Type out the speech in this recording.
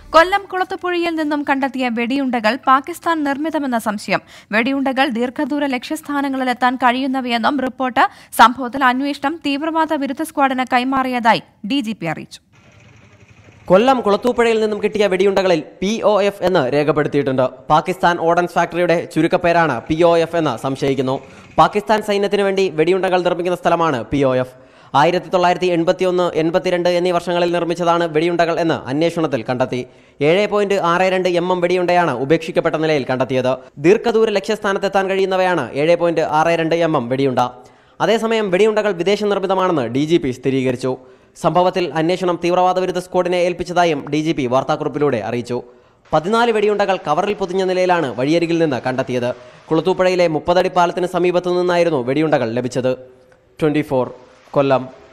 കൊല്ലം കുളത്തുപുഴയിൽ നിന്നും കണ്ടെത്തിയ വെടിയുണ്ടകൾ പാകിസ്ഥാൻ നിർമ്മിതമെന്ന സംശയം വെടിയുണ്ടകൾ ദീർഘദൂര ലക്ഷ്യസ്ഥാനങ്ങളിലെത്താൻ കഴിയുന്നവയെന്നും റിപ്പോർട്ട് സംഭവത്തിൽ അന്വേഷണം തീവ്രവാദ വിരുദ്ധ സ്ക്വാഡിന് കൈമാറിയതായി ഡിജിപി അറിയിച്ചു കൊല്ലം കുളത്തൂപ്പുഴയിൽ നിന്നും കിട്ടിയ വെടിയുണ്ടകളിൽ പി ഒ എഫ് എന്ന് രേഖപ്പെടുത്തിയിട്ടുണ്ട് പാകിസ്ഥാൻ ഓർഡൻസ് ഫാക്ടറിയുടെ ചുരുക്കപ്പേരാണ് പി ഒ എഫ് എന്ന് സംശയിക്കുന്നു പാകിസ്ഥാൻ സൈന്യത്തിനു വേണ്ടി വെടിയുണ്ടകൾ നിർമ്മിക്കുന്ന സ്ഥലമാണ് പി ഒ എഫ് ആയിരത്തി തൊള്ളായിരത്തി എൺപത്തിയൊന്ന് എൺപത്തിരണ്ട് എന്നീ വർഷങ്ങളിൽ നിർമ്മിച്ചതാണ് വെടിയുണ്ടകൾ എന്ന് അന്വേഷണത്തിൽ കണ്ടെത്തി ഏഴ് പോയിന്റ് ആറ് രണ്ട് എം എം വെടിയുണ്ടയാണ് ഉപേക്ഷിക്കപ്പെട്ട നിലയിൽ കണ്ടെത്തിയത് ദീർഘദൂര ലക്ഷ്യസ്ഥാനത്തെത്താൻ കഴിയുന്നവയാണ് ഏഴ് പോയിന്റ് ആറ് രണ്ട് എം എം വെടിയുണ്ട അതേസമയം വെടിയുണ്ടകൾ വിദേശ നിർമ്മിതമാണെന്ന് ഡി ജി പി സ്ഥിരീകരിച്ചു സംഭവത്തിൽ അന്വേഷണം തീവ്രവാദ വിരുദ്ധ സ്ക്വാഡിനെ ഏൽപ്പിച്ചതായും ഡി ജി പി വാർത്താക്കുറിപ്പിലൂടെ അറിയിച്ചു പതിനാല് വെടിയുണ്ടകൾ കവറിൽ പൊതിഞ്ഞ നിലയിലാണ് വഴിയരികിൽ നിന്ന് കണ്ടെത്തിയത് കുളത്തൂപ്പുഴയിലെ മുപ്പതടി പാലത്തിന് സമീപത്തു നിന്നായിരുന്നു വെടിയുണ്ടകൾ ലഭിച്ചത് ട്വന്റി കൊല്ലം